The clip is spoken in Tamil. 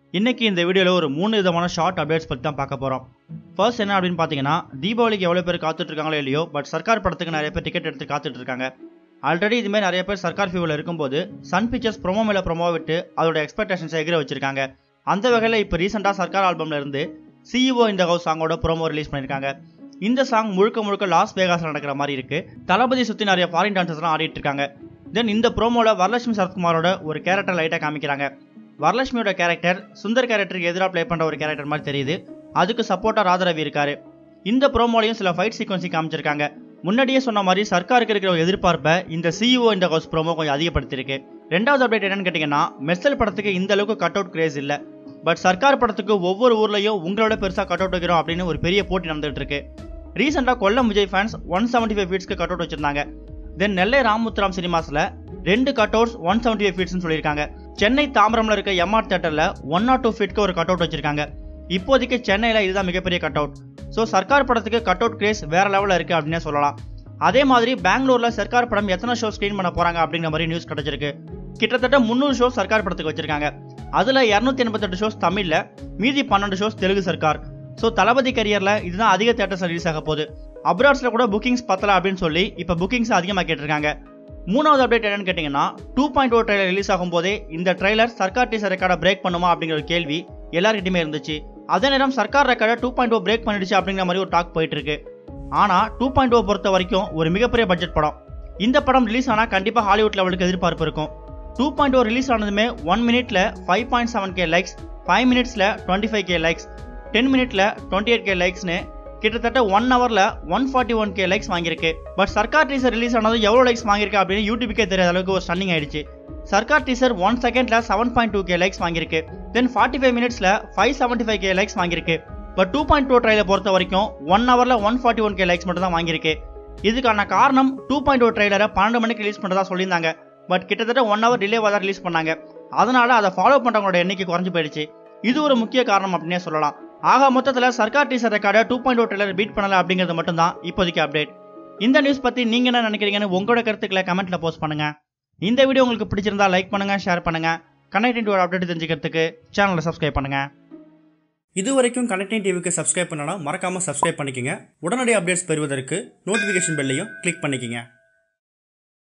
இன்னைக்கு இந்த வீடியோவில் ஒரு மூணு விதமான ஷார்ட் அப்டேட்ஸ் பற்றி தான் பார்க்க போகிறோம் ஃபர்ஸ்ட் என்ன அப்படின்னு பார்த்தீங்கன்னா தீபாவளிக்கு எவ்வளோ பேர் காத்துட்டு இருக்காங்களோ இல்லையோ பட் சர்க்கார் படத்துக்கு நிறைய பேர் டிக்கெட் எடுத்து காத்துட்டு இருக்காங்க ஆல்ரெடி இதுமாதிரி நிறைய பேர் சர்க்கார் ஃபீவில் இருக்கும்போது சன் பிக்சர்ஸ் ப்ரோமோ மேலே ப்ரோமோ விட்டு அதோட எக்ஸ்பெக்டேஷன்ஸை எகிர வச்சிருக்காங்க அந்த வகையில் இப்போ ரீசெண்டாக சர்க்கார் ஆல்பம்ல இருந்து சிஇஓ இந்த ஹவுஸ் சாங்கோட ப்ரோமோ ரிலீஸ் பண்ணியிருக்காங்க இந்த சாங் முழுக்க முழுக்க லாஸ் வேகாஸில் நடக்கிற மாதிரி இருக்கு தளபதி சுற்றி நிறைய ஃபாரின் டான்சர்ஸ்லாம் ஆடிட்டு இருக்காங்க தென் இந்த ப்ரோமோவில் வரலட்சுமி சரத்குமாரோட ஒரு கேரக்டர் லைட்டாக காமிக்கிறாங்க வரலட்சுமியோட கேரக்டர் சுந்தர் கேரக்டருக்கு எதிராக ப்ளே பண்ணுற ஒரு கேரக்டர் மாதிரி தெரியுது அதுக்கு சப்போர்ட்டாக ராதரவி இருக்காரு இந்த ப்ரோமோலையும் சில ஃபைட் சீக்வன்ஸையும் காமிச்சிருக்காங்க முன்னாடியே சொன்ன மாதிரி சர்க்காருக்கு இருக்கிற ஒரு எதிர்பார்ப்பை இந்த சிஇஓ இந்த ஹவுஸ் ப்ரோமோ கொஞ்சம் அதிகப்படுத்தியிருக்கு ரெண்டாவது அப்டேட் என்னன்னு கேட்டிங்கன்னா மெர்சல் படத்துக்கு இந்த அளவுக்கு கட் அவுட் கிரேஸ் இல்லை பட் சர்க்கார் படத்துக்கு ஒவ்வொரு ஊர்லையும் உங்களோட பெருசாக கட் அவுட் வைக்கிறோம் அப்படின்னு ஒரு பெரிய போட்டி நடந்துட்டு இருக்கு ரீசெண்டாக Kollam Vijay fans one seventy five ஃபீட்ஸ்க்கு cut out வச்சிருந்தாங்க தென் நெல்லை ராமுத்துராம் சினிமாஸில் ரெண்டு cut outs one seventy five ஃபீட்ஸ்னு சொல்லியிருக்காங்க சென்னை தாம்பரம்ல இருக்க எம்ஆர் தேட்டரில் ஒன் நாட் டூ ஃபீட்க்கு ஒரு கட் அவுட் வச்சிருக்காங்க இப்போதைக்கு சென்னையில் இதுதான் மிகப்பெரிய கட் அவுட் ஸோ சர்க்கார் படத்துக்கு கட் அவுட் கிரேஸ் வேற லெவலில் இருக்குது அப்படின்னே சொல்லலாம் அதே மாதிரி பெங்களூரில் சர்க்கார் படம் எத்தனை ஷோ ஸ்க்ரீன் பண்ண போகிறாங்க அப்படிங்கிற மாதிரி நியூஸ் கிடைச்சிருக்கு கிட்டத்தட்ட முந்நூறு ஷோஸ் சர்க்கார் படத்துக்கு வச்சிருக்காங்க அதில் இரநூத்தி எண்பத்தெட்டு ஷோஸ் தமிழில் மீதி பன்னெண்டு ஷோஸ் தெலுங்கு சர்க்கார் ஸோ தளபதி கரியரில் இதுதான் அதிக தேட்டர்ஸ் ரிலீஸ் ஆக போகுது அப்ராட்ஸில் கூட புக்கிங்ஸ் பத்தல அப்படின்னு சொல்லி இப்போ புக்கிங்ஸ் அதிகமாக கேட்டிருக்காங்க மூணாவது அப்டேட் என்னன்னு கேட்டிங்கன்னா two point O trailer release ஆகும்போதே இந்த ட்ரைலர் சர்க்கார் டீசர் ரெக்கார்டை பிரேக் பண்ணுமா அப்படிங்கிற ஒரு கேள்வி எல்லாருக்கிட்டையுமே இருந்துச்சு அதே நேரம் சர்க்கார் ரெக்கார்டை டூ பாயிண்ட் ஓ பிரேக் பண்ணிடுச்சு அப்படிங்கிற மாதிரி ஒரு டாக் போயிட்டு இருக்கு ஆனால் டூ பாயிண்ட் ஓ பொறுத்த வரைக்கும் ஒரு மிகப்பெரிய பட்ஜெட் படம் இந்த படம் ரிலீஸ் ஆனால் கண்டிப்பாக ஹாலிவுட் லெவலுக்கு எதிர்பார்ப்பு இருக்கும் டூ பாயிண்ட் ஓ ரிலீஸ் ஆனதுமே ஒன் மினிட்ல five point seven K likes five மினிட்ஸில் twenty five K likes ten மினிட்ல டுவெண்ட்டி எயிட் கே லைக்ஸ்னு கிட்டத்தட்ட ஒன் ஹவரில் one forty one K likes வாங்கியிருக்கு பட் சர்க்கார் டீசர் ரிலீஸ் ஆனது எவ்வளோ லைக்ஸ் வாங்கியிருக்கு அப்படின்னு யூடியூபுக்கே தெரியாத அளவுக்கு ஒரு ஸ்டன்னிங் ஆயிடுச்சு சர்க்கார் டீசர் ஒன் செகண்ட்ல seven point two K likes வாங்கியிருக்கு தென் ஃபார்ட்டி ஃபைவ் மினிட்ஸ்ல five seventy five K likes வாங்கியிருக்கு பட் டூ பாயிண்ட் டூ ட்ரைலை பொறுத்த வரைக்கும் ஒன் ஹவரில் one forty one K likes மட்டும் தான் வாங்கியிருக்கு இதுக்கான காரணம் டூ பாயிண்ட் ஓ ட்ரைலரை பன்னெண்டு மணிக்கு ரிலீஸ் பண்ணுறதா சொல்லியிருந்தாங்க பட் கிட்டத்தட்ட ஒன் ஹவர் டிலேவாக தான் ரிலீஸ் பண்ணாங்க அதனால அதை ஃபாலோ பண்ணுறவங்களோட எண்ணிக்கை குறைஞ்சு போயிடுச்சு இது ஒரு முக்கிய காரணம் அப்படின்னே சொல்லலாம் ஆக மொத்தத்தில் சர்க்கார் டீசர் ரெக்கார்டை two point O trailer beat பண்ணல அப்படிங்கிறது மட்டும் தான் இப்போதைக்கு அப்டேட் இந்த நியூஸ் பற்றி நீங்கள் என்ன நினைக்கிறீங்கன்னு உங்களோட கருத்துக்களை கமெண்ட்ல போஸ்ட் பண்ணுங்க இந்த வீடியோ உங்களுக்கு பிடிச்சிருந்தா லைக் பண்ணுங்க ஷேர் பண்ணுங்க கனெக்டிங் டிவியோட அப்டேட் தெரிஞ்சுக்கிறதுக்கு சேனலை சப்ஸ்கிரைப் பண்ணுங்க இது வரைக்கும் கனெக்டிங் டிவிக்கு சப்ஸ்கிரைப் பண்ணனா மறக்காம சப்ஸ்கிரைப் பண்ணிக்கங்க உடனடி அப்டேட்ஸ் பெறுவதற்கு நோட்டிஃபிகேஷன் பெல்லையும் கிளிக் பண்ணிக்கங்க